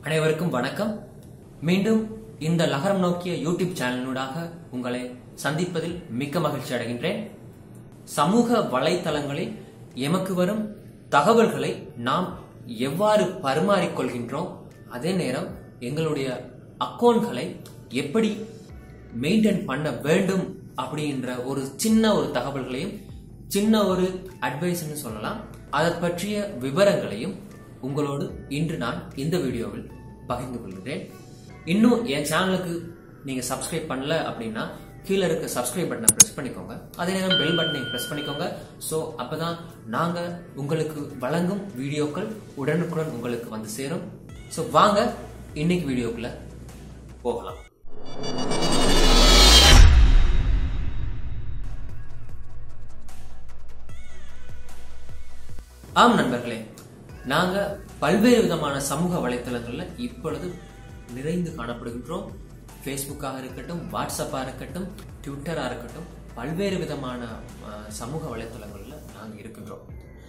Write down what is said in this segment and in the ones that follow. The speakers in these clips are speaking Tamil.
அனைவருக்கும் வணக்கம் மீண்டும் இந்த லகரம் நோக்கிய யூடியூப் சேனலூடாக உங்களை சந்திப்பதில் மிக்க மகிழ்ச்சி அடைகின்றேன் சமூக வலைத்தளங்களில் எமக்கு வரும் தகவல்களை நாம் எவ்வாறு பரிமாறிக்கொள்கின்றோம் அதே நேரம் எங்களுடைய அக்கௌண்ட்களை எப்படி மெயின்டைன் பண்ண வேண்டும் அப்படின்ற ஒரு சின்ன ஒரு தகவல்களையும் சின்ன ஒரு அட்வைஸ்னு சொல்லலாம் அதை பற்றிய விவரங்களையும் உங்களோடு இன்று நான் இந்த வீடியோவில் பகிர்ந்து கொள்கிறேன் இன்னும் என் சேனலுக்கு நீங்க சப்ஸ்கிரைப் பண்ணல அப்படின்னா கீழே இருக்க சப்ஸ்கிரைப் பட்டனை பிரஸ் பண்ணிக்கோங்க அதே நேரம் பெல் பட்டனை பிரஸ் பண்ணிக்கோங்க ஸோ அப்பதான் நாங்க உங்களுக்கு வழங்கும் வீடியோக்கள் உடனுக்குடன் உங்களுக்கு வந்து சேரும் ஸோ வாங்க இன்னைக்கு வீடியோக்குள்ள போகலாம் ஆம் நண்பர்களே நாங்க பல்வேறு விதமான சமூக வலைத்தளங்கள்ல இப்பொழுது நிறைந்து காணப்படுகின்றோம் ஃபேஸ்புக்காக இருக்கட்டும் வாட்ஸ்அப்பா இருக்கட்டும் ட்விட்டரா இருக்கட்டும் பல்வேறு விதமான அஹ், சமூக வலைத்தளங்கள்ல நாங்க இருக்கின்றோம்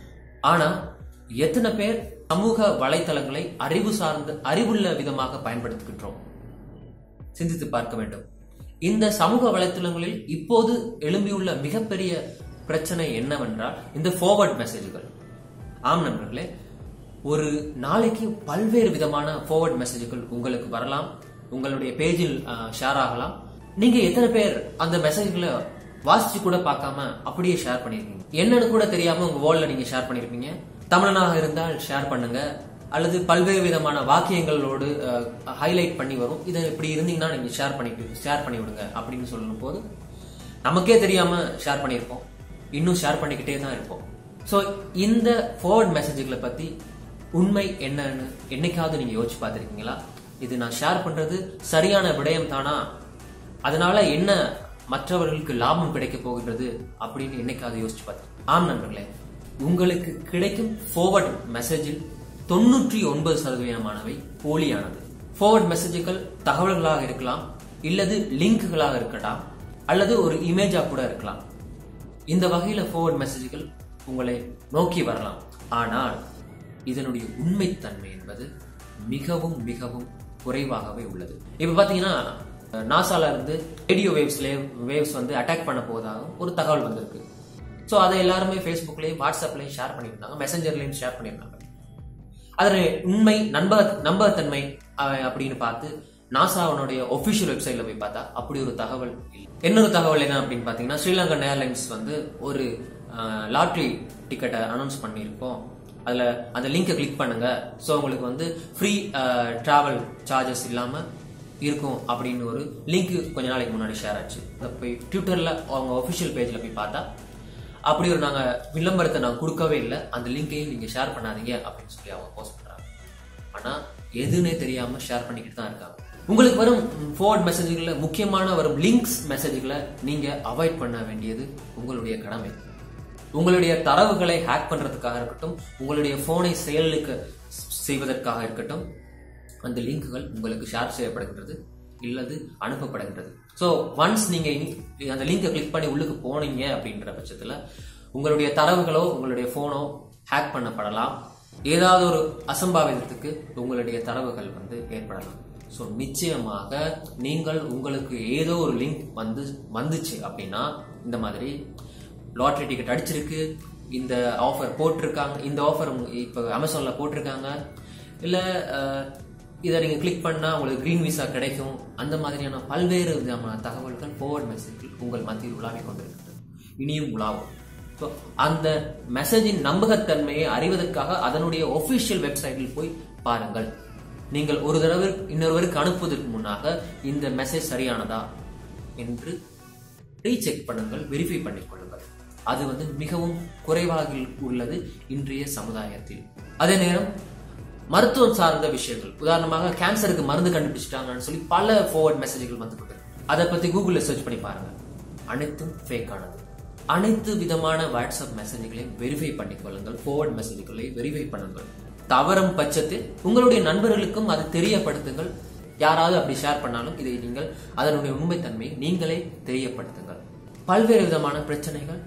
ஆனா எத்தனை பேர் சமூக வலைத்தளங்களை அறிவு சார்ந்த அறிவுள்ள விதமாக பயன்படுத்துகின்றோம் சிந்தித்து பார்க்க வேண்டும் இந்த சமூக வலைத்தளங்களில் இப்போது எழும்பியுள்ள மிகப்பெரிய பிரச்சனை என்னவென்றால் இந்த forward மெசேஜ்கள் ஆம் நண்பர்களே ஒரு நாளைக்கு பல்வேறு விதமான forward மெசேஜ்கள் உங்களுக்கு வரலாம் உங்களுடைய பேஜில் ஷேர் ஆகலாம் நீங்க எத்தனை பேர் அந்த மெசேஜ்களை வாசிச்சு கூட பார்க்காம அப்படியே ஷேர் பண்ணிருக்கீங்க என்னன்னு கூட தெரியாம உங்க வால்ல நீங்க ஷேர் பண்ணிருப்பீங்க தமிழனாக இருந்தால் ஷேர் பண்ணுங்க அல்லது பல்வேறு விதமான வாக்கியங்களோடு ஹைலைட் பண்ணி வரும் இதை இப்படி இருந்தீங்கன்னா நீங்க ஷேர் பண்ணிட்டு ஷேர் பண்ணி விடுங்க அப்படின்னு சொல்லும் போது நமக்கே தெரியாம ஷேர் பண்ணியிருப்போம் இன்னும் ஷேர் பண்ணிக்கிட்டே தான் இருப்போம் ஸோ இந்த forward மெசேஜ்களை பத்தி உண்மை என்னன்னு என்னைக்காவது நீங்க யோசிச்சு பார்த்திருக்கீங்களா இது நான் ஷேர் பண்றது சரியான விடயம் தானா அதனால என்ன மற்றவர்களுக்கு லாபம் கிடைக்க போகின்றது அப்படின்னு என்னைக்காவது யோசிச்சு பார்த்தேன் ஆம் நண்பர்களே உங்களுக்கு கிடைக்கும் forward மெசேஜில் தொண்ணூற்றி ஒன்பது சதவீதமானவை போலியானது forward மெசேஜ்கள் தகவல்களாக இருக்கலாம் இல்லது லிங்க்குகளாக இருக்கலாம் அல்லது ஒரு இமேஜா கூட இருக்கலாம் இந்த வகையில forward மெசேஜ்கள் உங்களை நோக்கி வரலாம் ஆனால் இதனுடைய உண்மைத்தன்மை என்பது மிகவும் மிகவும் குறைவாகவே உள்ளது இப்ப பாத்தீங்கன்னா நாசால இருந்து ரேடியோ வேவ்ஸ்ல வேவ்ஸ் வந்து அட்டாக் பண்ண போவதாக ஒரு தகவல் வந்திருக்கு சோ அதை எல்லாருமே ஃபேஸ்புக்லயும் வாட்ஸ்அப்லயும் ஷேர் பண்ணியிருந்தாங்க மெசஞ்சர்லயும் ஷேர் பண்ணியிருந்தாங்க அதில் உண்மை நம்ப நம்பகத்தன்மை அஹ், அப்படின்னு பார்த்து நாசாவனுடைய ஒபிஷியல் வெப்சைட்ல போய் பார்த்தா அப்படி ஒரு தகவல் இல்லை இன்னொரு தகவல் என்ன அப்படின்னு பார்த்தீங்கன்னா ஸ்ரீலங்கன் ஏர்லைன்ஸ் வந்து ஒரு லாட்ரி டிக்கெட்டை அனௌன்ஸ் பண்ணியிருக்கோம் அதுல அந்த லிங்கை கிளிக் பண்ணுங்க ஸோ உங்களுக்கு வந்து ஃப்ரீ டிராவல் சார்ஜஸ் இல்லாம இருக்கும் அப்படின்னு ஒரு லிங்க் கொஞ்ச நாளைக்கு முன்னாடி ஷேர் ஆச்சு அதை போய் ட்விட்டர்ல அவங்க ஒபிஷியல் பேஜ்ல போய் பார்த்தா அப்படி ஒரு நாங்க விளம்பரத்தை நான் கொடுக்கவே இல்லை அந்த லிங்கையும் நீங்க ஷேர் பண்ணாதீங்க அப்படின்னு சொல்லி அவங்க போஸ்ட் பண்றாங்க ஆனா எதுன்னே தெரியாம ஷேர் பண்ணிக்கிட்டு தான் இருக்காங்க உங்களுக்கு வரும் forward மெசேஜ்களை முக்கியமான வரும் லிங்க்ஸ் மெசேஜ்களை நீங்க அவாய்ட் பண்ண வேண்டியது உங்களுடைய கடமை உங்களுடைய தரவுகளை ஹேக் பண்றதுக்காக இருக்கட்டும் உங்களுடைய போனை செயலுக்கு செய்வதற்காக இருக்கட்டும் அந்த லிங்க்குகள் உங்களுக்கு ஷேர் செய்யப்படுகின்றது இல்லது அனுப்பப்படுகின்றது ஸோ ஒன்ஸ் நீங்க இனி- அந்த லிங்கை கிளிக் பண்ணி உள்ளுக்கு போனீங்க அப்படின்ற பட்சத்துல உங்களுடைய தரவுகளோ உங்களுடைய போனோ ஹேக் பண்ணப்படலாம் ஏதாவது ஒரு அசம்பாவிதத்துக்கு உங்களுடைய தரவுகள் வந்து ஏற்படலாம் ஸோ நிச்சயமாக நீங்கள் உங்களுக்கு ஏதோ ஒரு லிங்க் வந்து வந்துச்சு அப்படின்னா இந்த மாதிரி லாட்ரி டிக்கெட் அடிச்சிருக்கு இந்த ஆஃபர் போட்டிருக்காங்க இந்த ஆஃபர் இப்போ அமேசான்ல போட்டிருக்காங்க இல்லை இதை நீங்கள் கிளிக் பண்ணால் உங்களுக்கு க்ரீன் விசா கிடைக்கும் அந்த மாதிரியான பல்வேறு விதமான தகவல்கள் forward மெசேஜ்கள் உங்கள் மத்தியில் உலாவிக் கொண்டிருக்கிறது இனியும் உலாவும் ஸோ அந்த மெசேஜின் நம்பகத்தன்மையை அறிவதற்காக அதனுடைய ஒபிஷியல் வெப்சைட்டில் போய் பாருங்கள் நீங்கள் ஒரு தடவை இன்னொருவருக்கு அனுப்புவதற்கு முன்னாக இந்த மெசேஜ் சரியானதா என்று ரீசெக் பண்ணுங்கள் வெரிஃபை பண்ணிக் கொள்ளுங்கள் அது வந்து மிகவும் குறைவாக உள்ளது இன்றைய சமுதாயத்தில் அதே நேரம் மருத்துவம் சார்ந்த விஷயங்கள் உதாரணமாக கேன்சருக்கு மருந்து கண்டுபிடிச்சிட்டாங்கன்னு சொல்லி பல forward மெசேஜ்கள் வந்து கொண்டிருக்கு அதை பத்தி கூகுள்ல சர்ச் பண்ணி பாருங்க அனைத்தும் ஃபேக் ஆனது அனைத்து விதமான வாட்ஸ்அப் மெசேஜ்களையும் வெரிஃபை பண்ணிக் கொள்ளுங்கள் forward மெசேஜ்களை வெரிஃபை பண்ணுங்கள் தவறும் பட்சத்தில் உங்களுடைய நண்பர்களுக்கும் அது தெரியப்படுத்துங்கள் யாராவது அப்படி ஷேர் பண்ணாலும் இதை நீங்கள் அதனுடைய உண்மைத்தன்மையை நீங்களே தெரியப்படுத்துங்கள் பல்வேறு விதமான பிரச்சனைகள்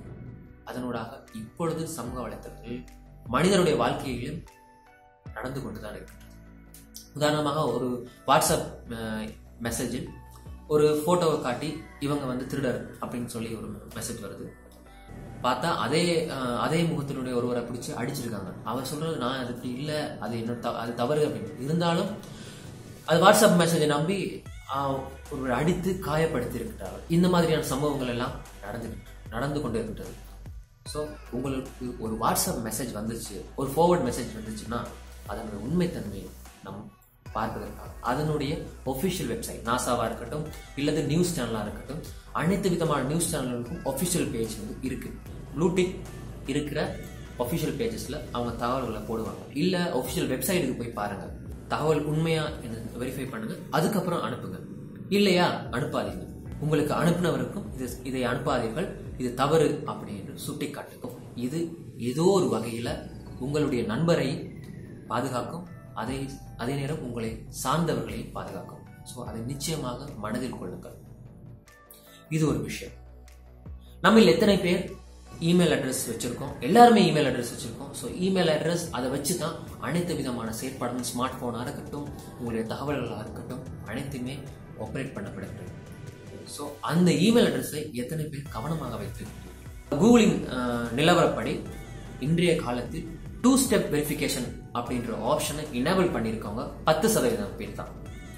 அதனூடாக இப்பொழுது சமூக வலைத்தளங்களில் மனிதனுடைய வாழ்க்கையிலும் நடந்து கொண்டுதான் இருக்கின்றது உதாரணமாக ஒரு வாட்ஸ்அப் மெசேஜில் ஒரு போட்டோவை காட்டி இவங்க வந்து திருடர் அப்படின்னு சொல்லி ஒரு மெசேஜ் வருது பார்த்தா அதே அஹ், அதே முகத்தினுடைய ஒருவரை பிடிச்சு அடிச்சிருக்காங்க அவர் சொல்றது நான் அது இப்படி இல்லை அது என்ன த- அது தவறு அப்படின்னு இருந்தாலும் அது வாட்ஸ்அப் மெசேஜை நம்பி ஆஹ், ஒருவர் அடித்து காயப்படுத்தி இருக்கிறார் இந்த மாதிரியான சம்பவங்கள் எல்லாம் நடந்து நடந்து கொண்டு இருக்கின்றது ஸோ உங்களுக்கு ஒரு வாட்ஸ்அப் மெசேஜ் வந்துச்சு ஒரு ஃபார்வர்ட் மெசேஜ் வந்துச்சுன்னா அதனுடைய உண்மைத்தன்மையை நம் பார்ப்பதற்காக அதனுடைய ஒஃபிஷியல் வெப்சைட் நாசாவா இருக்கட்டும் இல்லது நியூஸ் சேனலா இருக்கட்டும் அனைத்து விதமான நியூஸ் சேனல்களுக்கும் ஒஃபிஷியல் பேஜ் வந்து இருக்கு ப்ளூடிக் இருக்கிற ஒஃபிஷியல் பேஜஸ்ல அவங்க தகவல்களை போடுவாங்க இல்ல ஒஃபிஷியல் வெப்சைட்டுக்கு போய் பாருங்க தகவல் உண்மையா வெரிஃபை பண்ணுங்க அதுக்கப்புறம் அனுப்புங்க இல்லையா அனுப்பாதீங்க உங்களுக்கு அனுப்பினவருக்கும் இது இதை அனுப்பாதீர்கள் இது தவறு அப்படி என்று சுட்டி காட்டுக்கும் இது ஏதோ ஒரு வகையில உங்களுடைய நண்பரை பாதுகாக்கும் அதே அதே நேரம் உங்களை சார்ந்தவர்களை பாதுகாக்கும் ஸோ அதை நிச்சயமாக மனதில் கொள்ளுங்கள் இது ஒரு விஷயம் நம்ம எத்தனை பேர் இமெயில் அட்ரஸ் வச்சிருக்கோம் எல்லாருமே இமெயில் அட்ரஸ் வச்சிருக்கோம் ஸோ இமெயில் அட்ரஸ் அதை வச்சு தான் அனைத்து விதமான செயற்பாடும் ஸ்மார்ட் ஃபோனாக இருக்கட்டும் உங்களுடைய தகவல்களாக இருக்கட்டும் அனைத்துமே ஆப்ரேட் பண்ணப்படுகிறது ஸோ அந்த இமெயில் அட்ரஸை எத்தனை பேர் கவனமாக வைத்திருக்கிறீர்கள் கூகுளின் அஹ், நிலவரப்படி இன்றைய காலத்தில் டூ ஸ்டெப் வெரிஃபிகேஷன் அப்படின்ற ஆப்ஷனை இனேபிள் பண்ணியிருக்கவங்க பத்து சதவீதம் பேர் தான்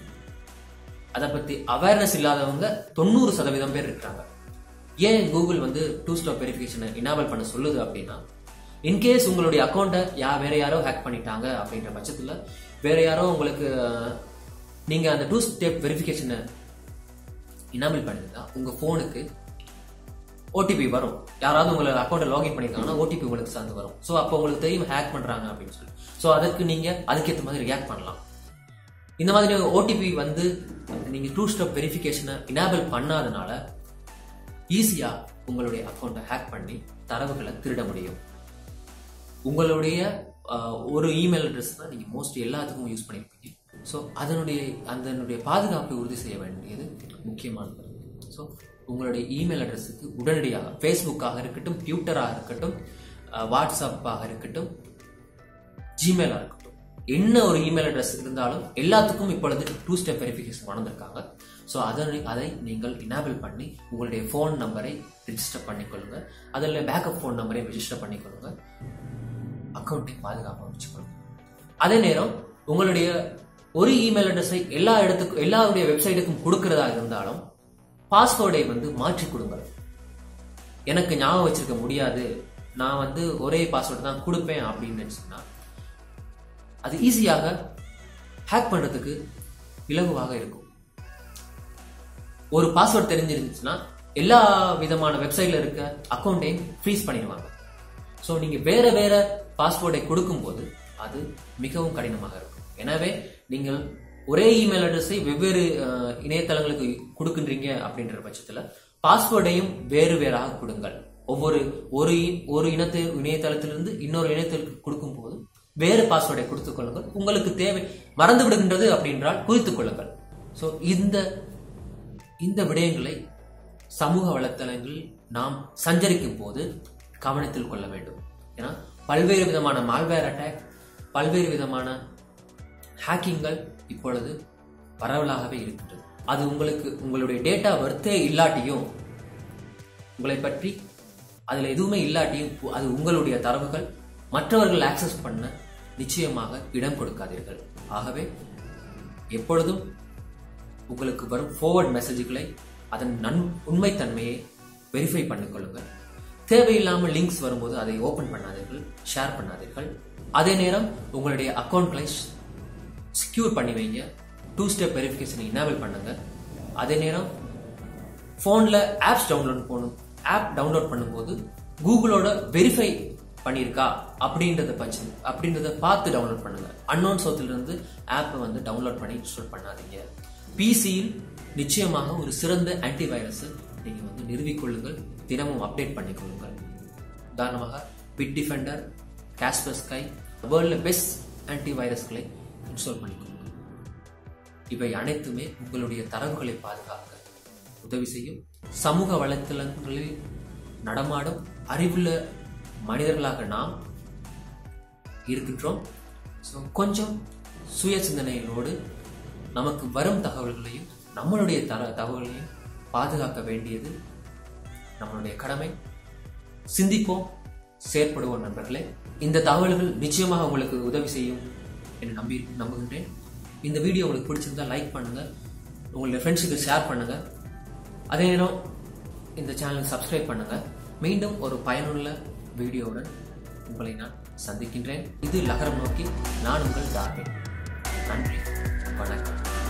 அதை பத்தி அவேர்னஸ் இல்லாதவங்க தொண்ணூறு சதவீதம் பேர் இருக்காங்க ஏன் கூகுள் வந்து டூ ஸ்டெப் வெரிஃபிகேஷனை இனாவல் பண்ண சொல்லுது அப்படின்னா இன்கேஸ் உங்களுடைய அக்கௌண்ட்டை யா வேற யாரோ ஹேக் பண்ணிட்டாங்க அப்படின்ற பட்சத்துல வேற யாரோ உங்களுக்கு அஹ், நீங்க அந்த டூ ஸ்டெப் வெரிஃபிகேஷனை இனாபிள் பண்ணிருந்தா உங்க போனுக்கு ஓடிபி வரும் யாராவது உங்களை அக்கௌண்ட்டை லாகின் பண்ணிருக்காங்கன்னா ஓடிபி உங்களுக்கு சார்ந்து வரும் ஸோ அப்போ உங்களுக்கு தெரியும் ஹேக் பண்றாங்க அப்படின்னு சொல்லி ஸோ அதுக்கு நீங்க அதுக்கேற்ற மாதிரி ரியாக்ட் பண்ணலாம் இந்த மாதிரி ஓடிபி வந்து நீங்க டூ ஸ்டெப் வெரிஃபிகேஷனை இனாபிள் பண்ணாதனால ஈஸியா உங்களுடைய அக்கௌண்ட்டை ஹேக் பண்ணி தரவுகளை திருட முடியும் உங்களுடைய ஆஹ், ஒரு இமெயில் அட்ரஸ் தான் நீங்க மோஸ்ட் எல்லாத்துக்கும் யூஸ் பண்ணியிருப்பீங்க ஸோ அதனுடைய அதனுடைய பாதுகாப்பை உறுதி செய்ய வேண்டியது முக்கியமானது ஸோ உங்களுடைய இமெயில் அட்ரஸுக்கு உடனடியாக ஃபேஸ்புக்காக இருக்கட்டும் ட்விட்டராக இருக்கட்டும் ஆஹ், வாட்ஸ்அப்பாக இருக்கட்டும் ஜிமெயிலாக இருக்கட்டும் என்ன ஒரு இமெயில் அட்ரஸ் இருந்தாலும் எல்லாத்துக்கும் இப்பொழுது டூ ஸ்டெப் வெரிஃபிகேஷன் வளர்ந்துருக்காங்க ஸோ அதனை அதை நீங்கள் இனாபிள் பண்ணி உங்களுடைய ஃபோன் நம்பரை ரிஜிஸ்டர் பண்ணிக்கொள்ளுங்க அதில் பேக்கப் ஃபோன் நம்பரை ரிஜிஸ்டர் பண்ணிக்கொள்ளுங்க அக்கௌண்ட்டை பாதுகாப்பாக வச்சுக்கொள்ளுங்க அதே நேரம் உங்களுடைய ஒரு இமெயில் அட்ரஸை எல்லா இடத்துக்கும் எல்லாருடைய வெப்சைட்டுக்கும் கொடுக்கறதா இருந்தாலும் பாஸ்வேர்டை வந்து மாற்றி கொடுங்கள் எனக்கு ஞாபகம் வச்சிருக்க முடியாது நான் வந்து ஒரே பாஸ்வேர்டு தான் கொடுப்பேன் அப்படின்னு சொன்னா அது ஈஸியாக ஹேக் பண்றதுக்கு இலகுவாக இருக்கும் ஒரு பாஸ்வேர்ட் தெரிஞ்சிருந்துச்சுன்னா எல்லா விதமான வெப்சைட்ல இருக்க அக்கௌண்ட்டையும் ஃப்ரீஸ் பண்ணிடுவாங்க ஸோ நீங்க வேற வேற பாஸ்வேர்டை கொடுக்கும்போது அது மிகவும் கடினமாக இருக்கும் எனவே நீங்கள் ஒரே இமெயில் அட்ரஸை வெவ்வேறு அஹ், இணையதளங்களுக்கு கொடுக்கின்றீங்க அப்படின்ற பட்சத்துல பாஸ்வேர்டையும் வேறு வேறாக கொடுங்கள் ஒவ்வொரு ஒரு இ- ஒரு இனத்து இணையதளத்திலிருந்து இன்னொரு இணையதளத்துக்கு கொடுக்கும் போது வேறு பாஸ்வேர்டை கொடுத்துக் கொள்ளுங்கள் உங்களுக்கு தேவை மறந்து விடுகின்றது அப்படின்றால் குறித்துக் கொள்ளுங்கள் ஸோ இந்த இந்த விடயங்களை சமூக வலைத்தளங்களில் நாம் சஞ்சரிக்கும் போது கவனத்தில் கொள்ள வேண்டும் ஏன்னா பல்வேறு விதமான மால்வேர் அட்டாக் பல்வேறு விதமான ஹேக்கிங்கள் இப்பொழுது பரவலாகவே இருக்கின்றது அது உங்களுக்கு உங்களுடைய டேட்டா வர்த்தே இல்லாட்டியும் உங்களை பற்றி அதுல எதுவுமே இல்லாட்டியும் அது உங்களுடைய தரவுகள் மற்றவர்கள் ஆக்சஸ் பண்ண நிச்சயமாக இடம் கொடுக்காதீர்கள் ஆகவே எப்பொழுதும் உங்களுக்கு வரும் forward மெசேஜ்களை அதன் நன் உண்மைத்தன்மையை வெரிஃபை பண்ணிக்கொள்ளுங்கள் தேவையில்லாமல் லிங்க்ஸ் வரும்போது அதை ஓபன் பண்ணாதீர்கள் ஷேர் பண்ணாதீர்கள் அதே நேரம் உங்களுடைய அக்கௌண்ட்களை செக்யூர் பண்ணி வைங்க டூ ஸ்டெப் வெரிஃபிகேஷனை இனேபிள் பண்ணுங்க அதே நேரம் ஃபோனில் ஆப்ஸ் டவுன்லோட் பண்ணும் ஆப் டவுன்லோட் பண்ணும்போது கூகுளோட வெரிஃபை பண்ணியிருக்கா அப்படின்றத பட்சம் அப்படின்றத பார்த்து டவுன்லோட் பண்ணுங்க அன்னோன் இருந்து ஆப்பை வந்து டவுன்லோட் பண்ணி இன்ஸ்டால் பண்ணாதீங்க பிசியில் நிச்சயமாக ஒரு சிறந்த ஆன்டிவைரஸை நீங்க வந்து நிறுவிக்கொள்ளுங்கள் தினமும் அப்டேட் பண்ணிக்கொள்ளுங்கள் உதாரணமாக பிட் டிஃபெண்டர் காஸ்பர் ஸ்கை வேர்ல்டில் பெஸ்ட் ஆன்டிவைரஸ்களை இன்ஸ்டால் பண்ணிக்கொள்ளுங்கள் இவை அனைத்துமே உங்களுடைய தரவுகளை பாதுகாக்க உதவி செய்யும் சமூக வலைத்தளங்களில் நடமாடும் அறிவுள்ள மனிதர்களாக நாம் இருக்கின்றோம் ஸோ கொஞ்சம் சுய சிந்தனைகளோடு நமக்கு வரும் தகவல்களையும் நம்மளுடைய தர தகவல்களையும் பாதுகாக்க வேண்டியது நம்மளுடைய கடமை சிந்திப்போம் செயற்படுவோம் நண்பர்களே இந்த தகவல்கள் நிச்சயமாக உங்களுக்கு உதவி செய்யும் என்று நம்பி நம்புகின்றேன் இந்த வீடியோ உங்களுக்கு பிடிச்சிருந்தா லைக் பண்ணுங்க உங்களுடைய ஃப்ரெண்ட்ஸுக்கு ஷேர் பண்ணுங்க அதே நேரம் இந்த சேனலை சப்ஸ்கிரைப் பண்ணுங்க மீண்டும் ஒரு பயனுள்ள வீடியோவுடன் உங்களை நான் சந்திக்கின்றேன் இது லகரம் நோக்கி நான் உங்கள் டார்வின் நன்றி வணக்கம்